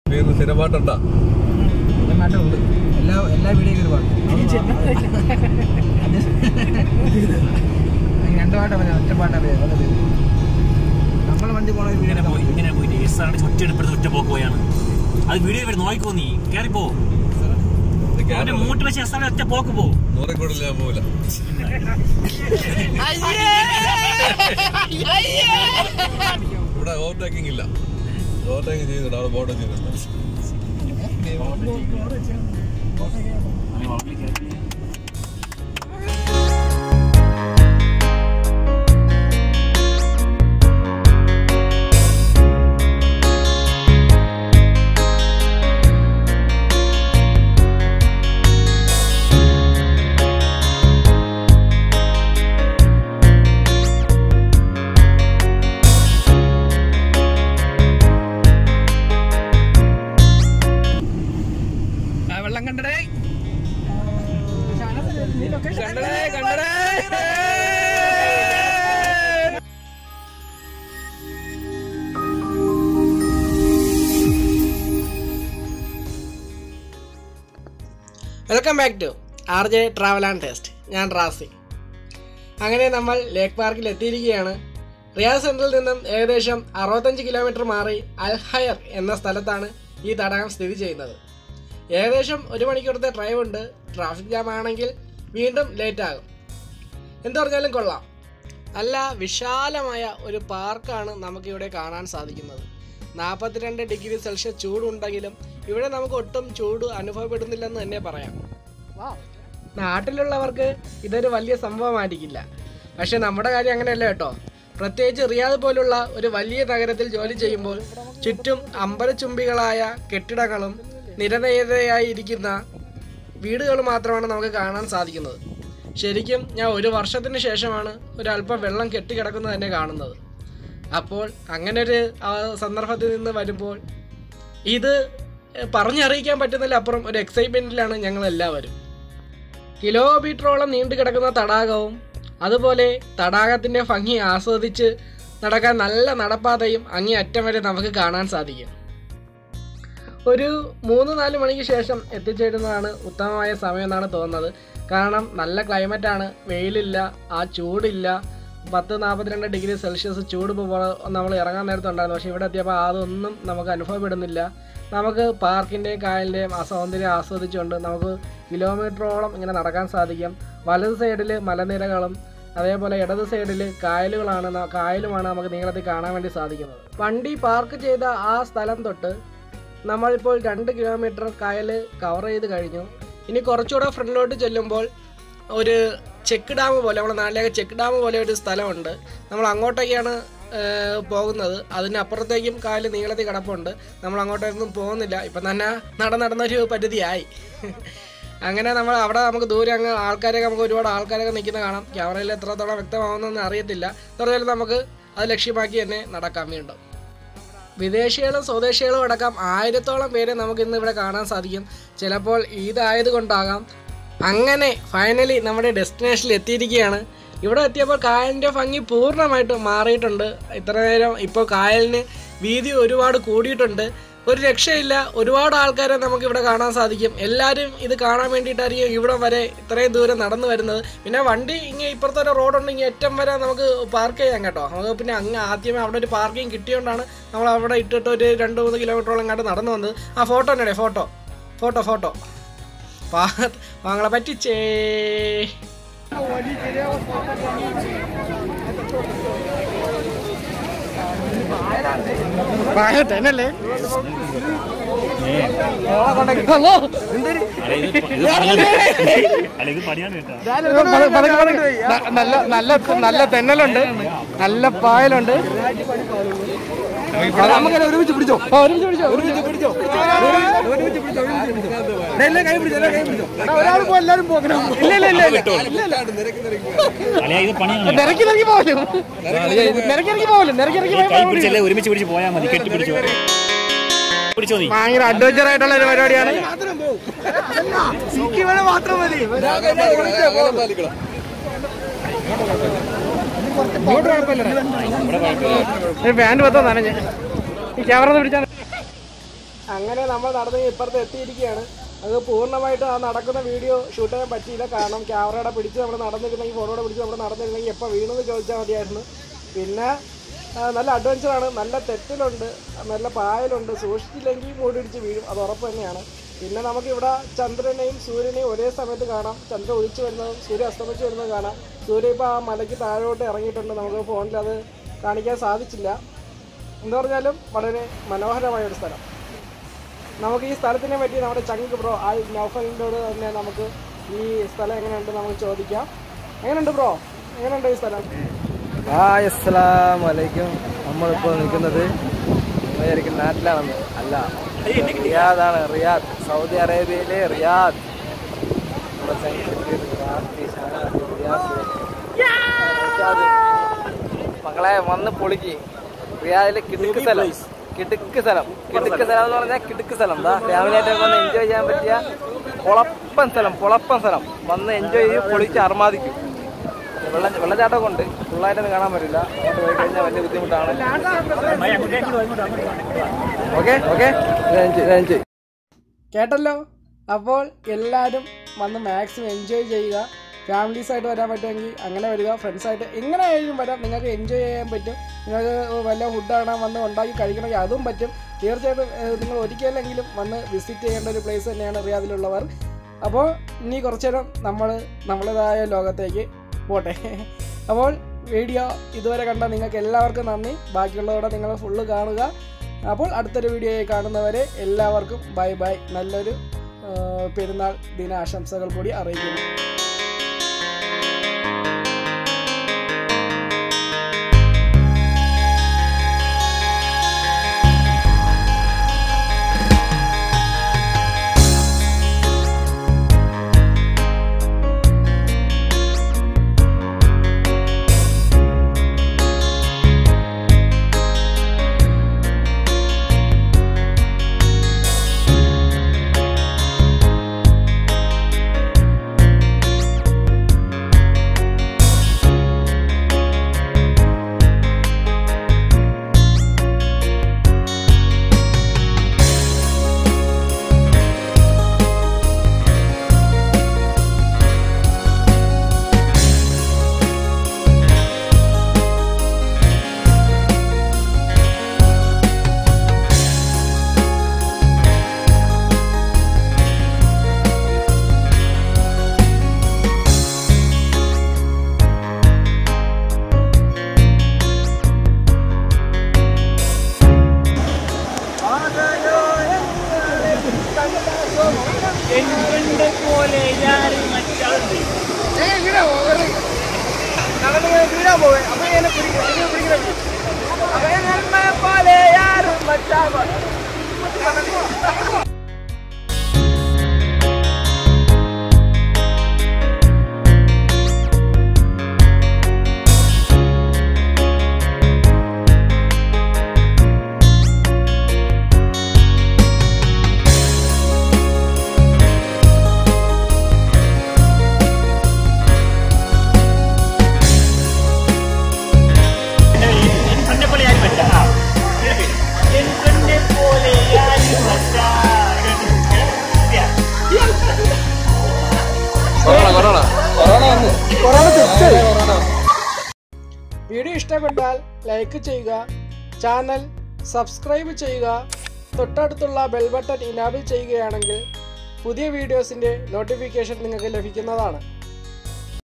പേര് സ്ഥിരമായിട്ടുണ്ടാ മാറ്റമുണ്ട് എല്ലാ എല്ലാ വീഡിയോയും ഒരു പാട്ട് രണ്ടു പാട്ടാ പറയാം ഒറ്റ പാട്ടാ പറയാം നമ്മൾ വണ്ടി പോണ ഒരു ഇങ്ങനെ വീഡിയോ പോയി ഇങ്ങനെ പോയിട്ട് എസ് ആറിന്റെ ഒറ്റ എടുപ്പെടുത്ത് ഒറ്റ പോക്ക് പോയാണ് അത് വീഡിയോ വരെ നോക്കിക്കോ നീ കയറിപ്പോ അവന്റെ മൂട്ട് വെച്ച് എസ് ആറിന്റെ ഒറ്റ പോക്ക് പോ നൂറെ കൂടുതൽ ഞാൻ പോവില്ല ഇവിടെ ഓവർടേക്കിംഗ് ഇല്ല ഓവർടേക്കിംഗ് ചെയ്തിട്ട് അവിടെ ബോർഡ് ചെയ്തിട്ടുണ്ട് വെള്ളം കണ്ടടേ കണ്ടടേ കണ്ടടേ welcome back to R J travel and taste ഞാൻ റാസി അങ്ങനെ നമ്മൾ ലേക്ക് പാർക്കിൽ എത്തിയിരിക്കുകയാണ് റിയാദ് സെൻട്രൽ നിന്നും ഏകദേശം അറുപത്തഞ്ച് കിലോമീറ്റർ മാറി അൽഹയർ എന്ന സ്ഥലത്താണ് ഈ തടാകം സ്ഥിതി ചെയ്യുന്നത് ഏകദേശം ഒരു മണിക്കൂറത്തെ ഡ്രൈവ് ഉണ്ട് ട്രാഫിക് ജാം ആണെങ്കിൽ വീണ്ടും ലേറ്റ് ആകും എന്ത് പറഞ്ഞാലും കൊള്ളാം നല്ല വിശാലമായ ഒരു പാർക്കാണ് നമുക്കിവിടെ കാണാൻ സാധിക്കുന്നത് നാൽപ്പത്തിരണ്ട് ഡിഗ്രി സെൽഷ്യസ് ചൂടുണ്ടെങ്കിലും ഇവിടെ നമുക്ക് ഒട്ടും ചൂട് അനുഭവപ്പെടുന്നില്ലെന്ന് തന്നെ പറയാം നാട്ടിലുള്ളവർക്ക് ഇതൊരു വലിയ സംഭവമായിരിക്കില്ല പക്ഷെ നമ്മുടെ കാര്യം അങ്ങനെയല്ല കേട്ടോ പ്രത്യേകിച്ച് റിയാദ് പോലുള്ള ഒരു വലിയ നഗരത്തിൽ ജോലി ചെയ്യുമ്പോൾ ചുറ്റും അമ്പലച്ചുംബികളായ കെട്ടിടങ്ങളും നിരനിരയായി ഇരിക്കുന്ന വീടുകൾ മാത്രമാണ് നമുക്ക് കാണാൻ സാധിക്കുന്നത് ശരിക്കും ഞാൻ ഒരു വർഷത്തിന് ശേഷമാണ് ഒരല്പം വെള്ളം കെട്ടിക്കിടക്കുന്നത് തന്നെ കാണുന്നത് അപ്പോൾ അങ്ങനെ ഒരു ആ, സന്ദർഭത്തിൽ നിന്ന് വരുമ്പോൾ ഇത് പറഞ്ഞറിയിക്കാൻ പറ്റുന്നതിലപ്പുറം ഒരു എക്സൈറ്റ്മെൻറ്റിലാണ് ഞങ്ങൾ എല്ലാവരും കിലോമീറ്ററോളം നീണ്ടു കിടക്കുന്ന തടാകവും അതുപോലെ തടാകത്തിൻ്റെ ഭംഗി ആസ്വദിച്ച് നടക്കാൻ നല്ല നടപ്പാതയും അങ്ങേ അറ്റം വരെ നമുക്ക് കാണാൻ സാധിക്കും ഒരു മൂന്ന് നാല് മണിക്ക് ശേഷം എത്തിച്ചേരുന്നതാണ് ഉത്തമമായ സമയം എന്നാണ് തോന്നുന്നത് കാരണം നല്ല ക്ലൈമറ്റാണ് വെയിലില്ല ആ ചൂടില്ല പത്ത് നാൽപ്പത്തിരണ്ട് ഡിഗ്രി സെൽഷ്യസ് ചൂട് ഇപ്പോൾ നമ്മൾ ഇറങ്ങാൻ നേരത്തുണ്ടായിരുന്നു പക്ഷേ ഇവിടെ എത്തിയപ്പോൾ അതൊന്നും നമുക്ക് അനുഭവപ്പെടുന്നില്ല നമുക്ക് പാർക്കിൻ്റെയും കായലിൻ്റെയും ആ സൗന്ദര്യം ആസ്വദിച്ചുകൊണ്ട് നമുക്ക് കിലോമീറ്ററോളം ഇങ്ങനെ നടക്കാൻ സാധിക്കും വലത് സൈഡിൽ മലനിരകളും അതേപോലെ ഇടത് സൈഡിൽ കായലുകളാണ് ന- കായലുമാണ് നമുക്ക് നീളത്തിൽ കാണാൻ വേണ്ടി സാധിക്കുന്നത് വണ്ടി പാർക്ക് ചെയ്ത ആ സ്ഥലം തൊട്ട് നമ്മളിപ്പോൾ രണ്ട് കിലോമീറ്റർ കായൽ കവർ ചെയ്ത് കഴിഞ്ഞു ഇനി കുറച്ചുകൂടെ ഫ്രണ്ടിലോട്ട് ചെല്ലുമ്പോൾ ഒരു ചെക്ക് ഡാം പോലെ നമ്മുടെ നാട്ടിലേക്ക് ചെക്ക് ഡാം പോലെ ഒരു സ്ഥലമുണ്ട് നമ്മൾ അങ്ങോട്ടേക്കാണ് ഏർ, പോകുന്നത് അതിനപ്പുറത്തേക്കും കായൽ നീളത്തിൽ കിടപ്പുണ്ട് നമ്മൾ അങ്ങോട്ടൊന്നും പോകുന്നില്ല ഇപ്പം തന്നെ നട നടന്നൊരു പരിധിയായി അങ്ങനെ നമ്മൾ അവിടെ നമുക്ക് ദൂരെ അങ്ങ് ആൾക്കാരൊക്കെ നമുക്ക് ഒരുപാട് ആൾക്കാരൊക്കെ നിൽക്കുന്ന കാണാം ക്യാമറയിൽ എത്രത്തോളം വ്യക്തമാവുന്നതെന്ന് അറിയത്തില്ല എന്തായാലും നമുക്ക് അത് ലക്ഷ്യമാക്കി തന്നെ നടക്കാം വീണ്ടും വിദേശികളും സ്വദേശികളും അടക്കം ആയിരത്തോളം പേരെ നമുക്ക് ഇന്ന് ഇവിടെ കാണാൻ സാധിക്കും ചിലപ്പോൾ ഈദായത് കൊണ്ടാകാം അങ്ങനെ ഫൈനലി നമ്മുടെ ഡെസ്റ്റിനേഷനിൽ എത്തിയിരിക്കുകയാണ് ഇവിടെ എത്തിയപ്പോൾ കായലിൻ്റെ ഭംഗി പൂർണ്ണമായിട്ട് മാറിയിട്ടുണ്ട് ഇത്ര നേരം ഇപ്പോൾ കായലിന് വീതി ഒരുപാട് കൂടിയിട്ടുണ്ട് ഒരു രക്ഷയില്ല ഒരുപാട് ആൾക്കാരെ നമുക്ക് ഇവിടെ കാണാൻ സാധിക്കും എല്ലാവരും ഇത് കാണാൻ വേണ്ടിയിട്ടായിരിക്കും ഇവിടെ വരെ ഇത്രയും ദൂരം നടന്നു വരുന്നത് പിന്നെ വണ്ടി ഇങ്ങനെ ഇപ്പുറത്തെ ഒരു റോഡുണ്ട് ഇങ്ങനെ ഏറ്റം വരെ നമുക്ക് പാർക്ക് ചെയ്യാം കേട്ടോ നമുക്ക് പിന്നെ അങ്ങ് ആദ്യമേ അവിടെ ഒരു പാർക്കിംഗ് കിട്ടിയോണ്ടാണ് നമ്മൾ അവിടെ ഇട്ടിട്ട് ഒരു രണ്ട് മൂന്ന് കിലോമീറ്ററോളം ഇങ്ങോട്ട് നടന്നു വന്നത് ആ ഫോട്ടോ തന്നെ ഫോട്ടോ ഫോട്ടോ ഫോട്ടോ പാങ്ങളെ പറ്റിച്ചേ തന്നെയല്ലേ നല്ല നല്ല നല്ല തെന്നലുണ്ട് നല്ല പായലുണ്ട് നമുക്കല്ല ഒരുമിച്ച് പിടിച്ചോ ഒരുമിച്ച് പിടിച്ചോ ഒരുമിച്ച് പിടിച്ചോ ഒരുമിച്ച് പിടിച്ചോ ഒരുമിച്ച് പിടിച്ചോ എല്ലാം കൈ പിടിച്ചോ എല്ലാം കൈ പിടിച്ചോ ഒരാൾ പോ എല്ലാരും പോകണം ഇല്ല ഇല്ല ഇല്ല ഇല്ല ഇത് പണിയാണ് നിരക്കി നിരക്കി പോകലും നിരക്കി നിരക്കി പോകലും നിരക്കി നിരക്കി കൈ പിടിച്ചല്ലേ ഒരുമിച്ച് പിടിച്ച് പോയാൽ മതി കെട്ടി പിടിച്ചു പിടിച്ചോ നീ ഭയങ്കര അഡ്വഞ്ചർ ആയിട്ടുള്ള ഒരു പരിപാടിയാണ് മാത്രം മതി പാൻറ് പത്തോ നനഞ്ഞ് ഈ ക്യാമറ ഒന്ന് പിടിച്ചാൽ അങ്ങനെ നമ്മൾ നടന്ന് ഇപ്പുറത്ത് എത്തിയിരിക്കുകയാണ് അത് പൂർണ്ണമായിട്ട് ആ നടക്കുന്ന വീഡിയോ ഷൂട്ട് ചെയ്യാൻ പറ്റിയില്ല കാരണം ക്യാമറയുടെ പിടിച്ച് നമ്മൾ നടന്നിരുന്നെങ്കിൽ ഫോണോടെ പിടിച്ച് നമ്മൾ നടന്നിരുന്നെങ്കിൽ എപ്പോൾ വീണെന്ന് ചോദിച്ചാൽ മതിയായിരുന്നു പിന്നെ ആ, നല്ല അഡ്വഞ്ചറാണ് നല്ല തെറ്റിലുണ്ട് നല്ല പായലുണ്ട് സൂക്ഷിച്ചില്ലെങ്കിൽ മൂടിടിച്ച് വീഴും അത് ഉറപ്പ് തന്നെയാണ് പിന്നെ നമുക്കിവിടെ ചന്ദ്രനെയും സൂര്യനെയും ഒരേ സമയത്ത് കാണാം ചന്ദ്രൻ ഒഴിച്ചു വരുന്നതും സൂര്യൻ അസ്തമിച്ച് വരുന്നതും കാണാം സൂര്യൻ ഇപ്പോൾ ആ മലയ്ക്ക് താഴോട്ട് ഇറങ്ങിയിട്ടുണ്ട് നമുക്ക് ഫോണിൽ അത് കാണിക്കാൻ സാധിച്ചില്ല എന്ന് പറഞ്ഞാലും വളരെ മനോഹരമായ ഒരു സ്ഥലം നമുക്ക് ഈ സ്ഥലത്തിനെ പറ്റി നമ്മുടെ ചങ്ക് ബ്രോ ആ നൗഫലിനോട് തന്നെ നമുക്ക് ഈ സ്ഥലം എങ്ങനെയുണ്ട് നമുക്ക് ചോദിക്കാം എങ്ങനെയുണ്ട് ബ്രോ എങ്ങനെയുണ്ട് ഈ സ്ഥലം ഹായ് അസ്സലാം വലൈക്കും നമ്മളിപ്പോൾ നിൽക്കുന്നത് വിചാരിക്കും നാട്ടിലാണെന്ന് അല്ല റിയാദാണ് റിയാദ് സൗദി അറേബ്യയിലെ റിയാദ് നമ്മുടെ ചങ്ങാതി റാഫി, ഷാനാദ്, റിയാസ്. റിയാദ്. മക്കളെ വന്ന് പൊളിക്ക് റിയാദിലെ കിടുക്ക് സ്ഥലം കിടുക്ക് സ്ഥലം കിടുക്ക് സ്ഥലം എന്ന് പറഞ്ഞാൽ കിടുക്ക് സ്ഥലം എന്താ ഫാമിലി ആയിട്ടൊക്കെ വന്ന് എൻജോയ് ചെയ്യാൻ പറ്റിയ പൊളപ്പൻ സ്ഥലം പൊളപ്പൻ സ്ഥലം വന്ന് എൻജോയ് ചെയ്ത് പൊളിച്ച് അർമാദിക്കും വെള്ള വെള്ളച്ചാട്ടമൊക്കെ ഉണ്ട് ഫുള്ളായിട്ടൊന്നും കാണാൻ പറ്റില്ല അങ്ങോട്ട് പോയി കഴിഞ്ഞാൽ വലിയ ബുദ്ധിമുട്ടാണ് ഓക്കെ ഓക്കെ എൻജോയ് കേട്ടല്ലോ അപ്പോൾ എല്ലാവരും വന്ന് മാക്സിമം എൻജോയ് ചെയ്യുക ഫാമിലീസായിട്ട് വരാൻ പറ്റുമെങ്കിൽ അങ്ങനെ വരിക ഫ്രണ്ട്സായിട്ട് എങ്ങനെ ആയാലും വരാം നിങ്ങൾക്ക് എൻജോയ് ചെയ്യാൻ പറ്റും നിങ്ങൾക്ക് വല്ല ഫുഡ് കാണാൻ വന്ന് ഉണ്ടാക്കി കഴിക്കണമെങ്കിൽ അതും പറ്റും തീർച്ചയായിട്ടും ഏഹ്, നിങ്ങൾ ഒരിക്കലെങ്കിലും വന്ന് വിസിറ്റ് ചെയ്യേണ്ട ഒരു പ്ലേസ് തന്നെയാണ് റിയാദിലുള്ളവർ അപ്പോൾ ഇനി കുറച്ചു നേരം നമ്മൾ നമ്മുടേതായ ലോകത്തേക്ക് പോട്ടെ അപ്പോൾ വീഡിയോ ഇതുവരെ കണ്ട നിങ്ങൾക്ക് എല്ലാവർക്കും നന്ദി ബാക്കിയുള്ളവരുടെ നിങ്ങൾ ഫുള്ള് കാണുക അപ്പോൾ അടുത്തൊരു വീഡിയോയിൽ കാണുന്നവരെ എല്ലാവർക്കും ബൈ ബൈ നല്ലൊരു ആ, പെരുന്നാൾ ദിനാശംസകൾ കൂടി അറിയിക്കുന്നു കൊറോണ കൊറോണ വീഡിയോ ഇഷ്ടപ്പെട്ടാൽ ലൈക്ക് ചെയ്യുക ചാനൽ സബ്സ്ക്രൈബ് ചെയ്യുക തൊട്ടടുത്തുള്ള ബെൽ ബട്ടൺ ഇനാബിൾ ചെയ്യുകയാണെങ്കിൽ പുതിയ വീഡിയോസിൻ്റെ നോട്ടിഫിക്കേഷൻ നിങ്ങൾക്ക് ലഭിക്കുന്നതാണ്